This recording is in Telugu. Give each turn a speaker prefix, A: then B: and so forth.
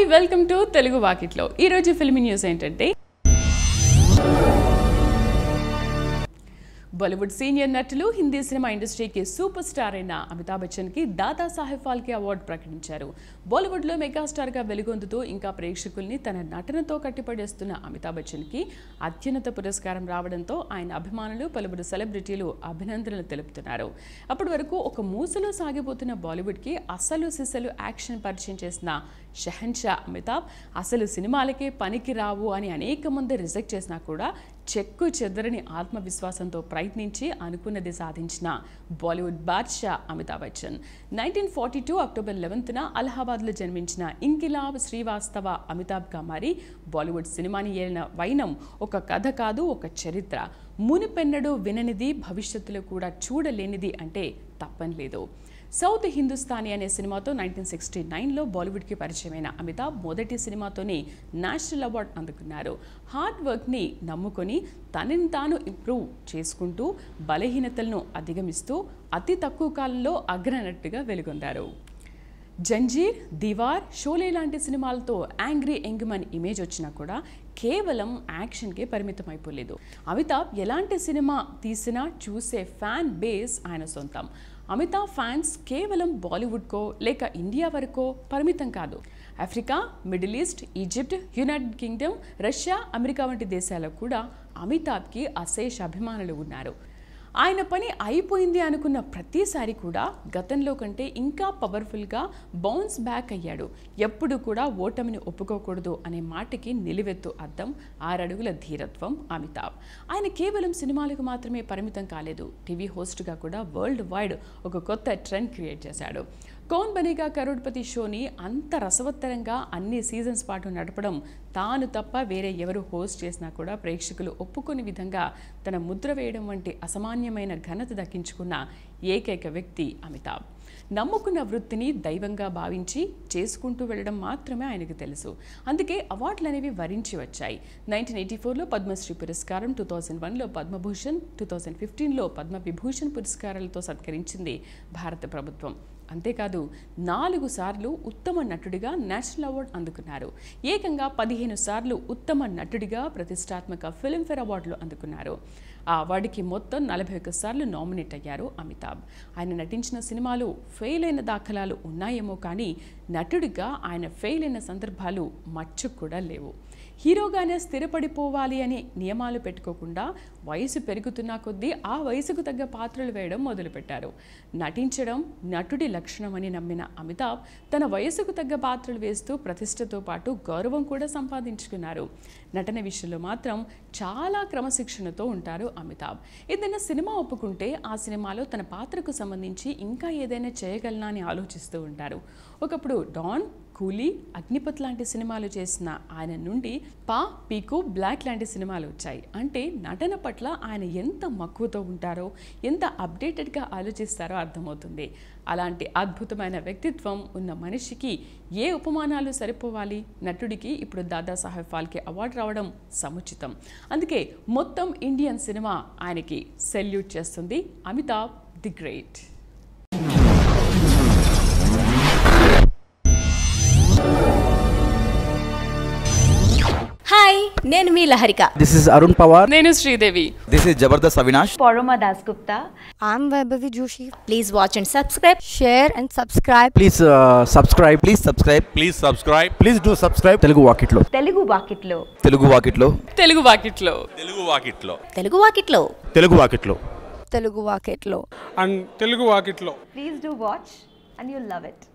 A: హాయ్ వెల్కమ్ టు తెలుగు వాకిట్లో ఈరోజు ఫిల్మ్ న్యూస్ ఏంటంటే బాలీవుడ్ సీనియర్ నటులు హిందీ సినిమా ఇండస్ట్రీకి సూపర్ స్టార్ అయిన అమితాబ్ బచ్చన్కి దాదా సాహెబ్ ఫాల్కే అవార్డు ప్రకటించారు బాలీవుడ్లో మెగాస్టార్గా వెలుగొందుతూ ఇంకా ప్రేక్షకుల్ని తన నటనతో కట్టిపడేస్తున్న అమితాబ్ బచ్చన్కి అత్యున్నత పురస్కారం రావడంతో ఆయన అభిమానులు పలువురు సెలబ్రిటీలు అభినందనలు తెలుపుతున్నారు అప్పటి వరకు ఒక మూసలో సాగిపోతున్న బాలీవుడ్కి అసలు సిసలు యాక్షన్ పరిచయం చేసిన షహన్షా అమితాబ్ అసలు సినిమాలకే పనికి రావు అని అనేక మంది రిజెక్ట్ చేసినా కూడా చెక్కు చెదరని ఆత్మవిశ్వాసంతో ప్రయత్నించి అనుకున్నది సాధించిన Bollywood Badshah Amitabh Bachchan nineteen forty two October లెవెన్త్న అలహాబాద్లో జన్మించిన ఇంకిలాబ్ శ్రీవాస్తవ అమితాబ్గా మారి బాలీవుడ్ సినిమాని ఏలిన వైనం ఒక కథ కాదు ఒక చరిత్ర మునిపెన్నడూ విననిది భవిష్యత్తులో కూడా చూడలేనిది అంటే తప్పని లేదు సౌత్ హిందుస్థానీ అనే సినిమాతో నైన్టీన్ సిక్స్టీ నైన్లో బాలీవుడ్కి పరిచయమైన అమితాబ్ మొదటి సినిమాతోనే నేషనల్ అవార్డు అందుకున్నారు హార్డ్ వర్క్ని నమ్ముకొని తనని తాను ఇంప్రూవ్ చేసుకుంటూ బలహీనతలను అధిగమిస్తూ అతి తక్కువ కాలంలో అగ్రనట్టుగా వెలుగొందారు జంజీర్ దివార్ షోలే లాంటి సినిమాలతో యాంగ్రీ ఎంగ్మన్ ఇమేజ్ వచ్చినా కూడా కేవలం యాక్షన్కే పరిమితం అయిపోలేదు అమితాబ్ ఎలాంటి సినిమా తీసినా చూసే ఫ్యాన్ బేస్ ఆయన సొంతం అమితాబ్ ఫ్యాన్స్ కేవలం బాలీవుడ్కో లేక ఇండియా వరకో పరిమితం కాదు Africa Middle East Egypt United Kingdom Russia America వంటి దేశాలకు కూడా అమితాబ్కి అశేష అభిమానులు ఉన్నారు ఆయన పని అయిపోయింది అనుకున్న ప్రతిసారి కూడా గతంలో కంటే ఇంకా పవర్ఫుల్గా బౌన్స్ బ్యాక్ అయ్యాడు ఎప్పుడు కూడా ఓటమిని ఒప్పుకోకూడదు అనే మాటకి నిలువెత్తు అర్థం ఆరడుగుల ధీరత్వం అమితాబ్ ఆయన కేవలం సినిమాలకు మాత్రమే పరిమితం కాలేదు టీవీ హోస్ట్గా కూడా వరల్డ్ వైడ్ ఒక కొత్త ట్రెండ్ క్రియేట్ చేశాడు కౌన్ బనేగా కరోడ్పతి షోని అంత రసవత్తరంగా అన్ని సీజన్స్ పాటు నడపడం తాను తప్ప వేరే ఎవరు హోస్ట్ చేసినా కూడా ప్రేక్షకులు ఒప్పుకునే విధంగా తన ముద్ర వేయడం వంటి అసామాన్యమైన ఘనత దక్కించుకున్న ఏకైక వ్యక్తి అమితాబ్ నమ్ముకున్న వృత్తిని దైవంగా భావించి చేసుకుంటూ వెళ్ళడం మాత్రమే ఆయనకు తెలుసు అందుకే అవార్డులు అనేవి వరించి వచ్చాయి నైన్టీన్ ఎయిటీ ఫోర్లో పద్మశ్రీ పురస్కారం టూ థౌజండ్ వన్లో పద్మభూషణ్ టూ థౌజండ్ ఫిఫ్టీన్లో పద్మవిభూషణ్ పురస్కారాలతో సత్కరించింది భారత ప్రభుత్వం అంతేకాదు నాలుగు సార్లు ఉత్తమ నటుడిగా నేషనల్ అవార్డు అందుకున్నారు ఏకంగా పదిహేను సార్లు ఉత్తమ నటుడిగా ప్రతిష్టాత్మక ఫిల్మ్ఫేర్ అవార్డులు అందుకున్నారు ఆ అవార్డుకి మొత్తం నలభై ఒక్క సార్లు నామినేట్ అయ్యారు అమితాబ్ ఆయన నటించిన సినిమాలు ఫెయిల్ అయిన దాఖలాలు ఉన్నాయేమో కానీ నటుడిగా ఆయన ఫెయిల్ అయిన సందర్భాలు మచ్చుకు కూడా లేవు హీరోగానే స్థిరపడిపోవాలి అనే నియమాలు పెట్టుకోకుండా వయసు పెరుగుతున్న కొద్దీ ఆ వయసుకు తగ్గ పాత్రలు వేయడం మొదలుపెట్టారు నటించడం నటుడి లక్షణం అని నమ్మిన అమితాబ్ తన వయసుకు తగ్గ పాత్రలు వేస్తూ ప్రతిష్టతో పాటు గౌరవం కూడా సంపాదించుకున్నారు నటన విషయంలో మాత్రం చాలా క్రమశిక్షణతో ఉంటారు అమితాబ్ ఏదైనా సినిమా ఒప్పుకుంటే ఆ సినిమాలో తన పాత్రకు సంబంధించి ఇంకా ఏదైనా చేయగలనా అని ఆలోచిస్తూ ఉంటారు ఒకప్పుడు డాన్ కూలీ అగ్నిపత్ లాంటి సినిమాలు చేసిన ఆయన నుండి పా పీకు బ్లాక్ లాంటి సినిమాలు వచ్చాయి అంటే నటన పట్ల ఆయన ఎంత మక్కువతో ఉంటారో ఎంత అప్డేటెడ్గా ఆలోచిస్తారో అర్థమవుతుంది అలాంటి అద్భుతమైన వ్యక్తిత్వం ఉన్న మనిషికి ఏ ఉపమానాలు సరిపోవాలి నటుడికి ఇప్పుడు దాదాసాహెబ్ ఫాల్కే అవార్డు రావడం సముచితం అందుకే మొత్తం ఇండియన్ సినిమా ఆయనకి సెల్యూట్ చేస్తుంది అమితాబ్ ది గ్రేట్
B: హాయ్ నేను మీ Laharika
C: This is Arun Pawar.
A: నేను Sridevi
D: This is Jabardast Avinash.
B: Pournami Das Gupta
E: I'm Vaibhavi Joshi.
B: Please watch and subscribe
E: Share and subscribe.
C: Please uh, subscribe.
D: Please subscribe.
F: Please subscribe.
C: Please do subscribe. Telugu Walk It Lo.
B: Telugu వాకిట్లో
D: తెలుగు వాకిట్లో
A: తెలుగు వాకిట్లో
F: తెలుగు వాకిట్లో
B: తెలుగు వాకిట్లో
F: తెలుగు వాకిట్లో
E: Telugu Walk It Lo.
G: And Telugu వాకిట్లో
B: please do watch and you love it